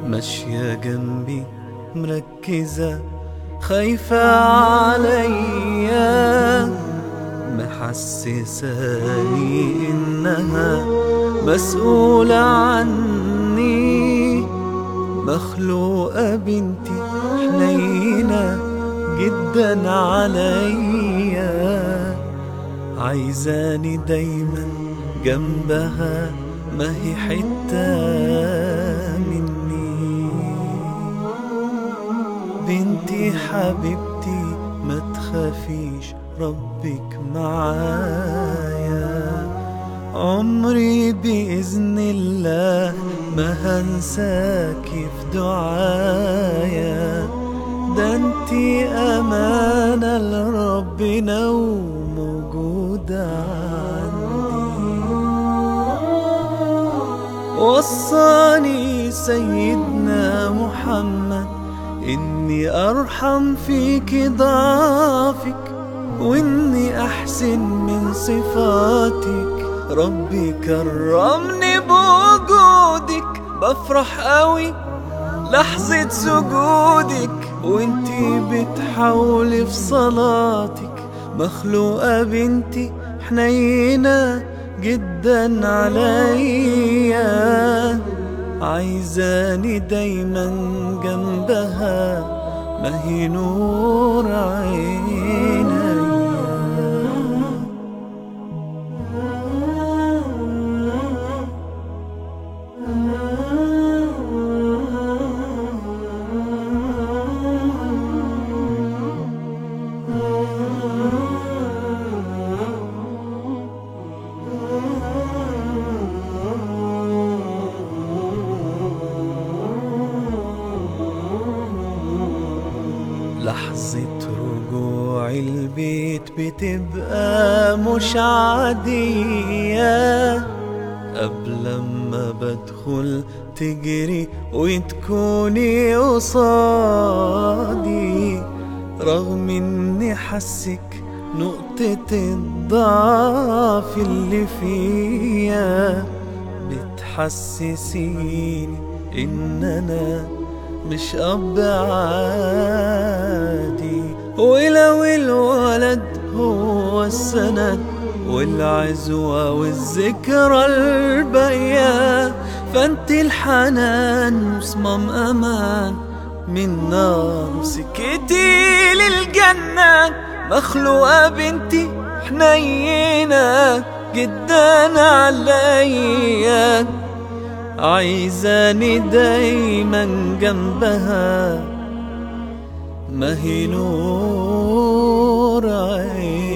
ماشية جنبي مركزة خايفة عليا محسساني إنها مسؤولة عني مخلوقة بنتي حنينة جدا عليا عايزاني دايما جنبها ما هي حتة مني بنتي حبيبتي ما تخافيش ربك معايا عمري بإذن الله ما هنساكي في دعايا ده انتي أمانة لربنا وموجودة عندي وصاني سيدنا محمد إني أرحم فيك ضعفك وإني أحسن من صفاتك ربي كرمني بوجودك بفرح قوي لحظة سجودك وانتي بتحاولي في صلاتك مخلوقة بنتي حنينة جدا عليا عايزاني دايما جنبها ما هي نور عينيا لحظة رجوع البيت بتبقى مش عادية قبل ما بدخل تجري وتكوني قصادي رغم اني حسك نقطة الضعف اللي فيا بتحسسيني ان انا مش اب عادي ولو الولد هو السند والعزوة والذكرى الباقية فانت الحنان وصمام امان من نار سكتي للجنة مخلوقة بنتي حنينة جدا عليا عايزاني دايما جنبها ما هي نور عين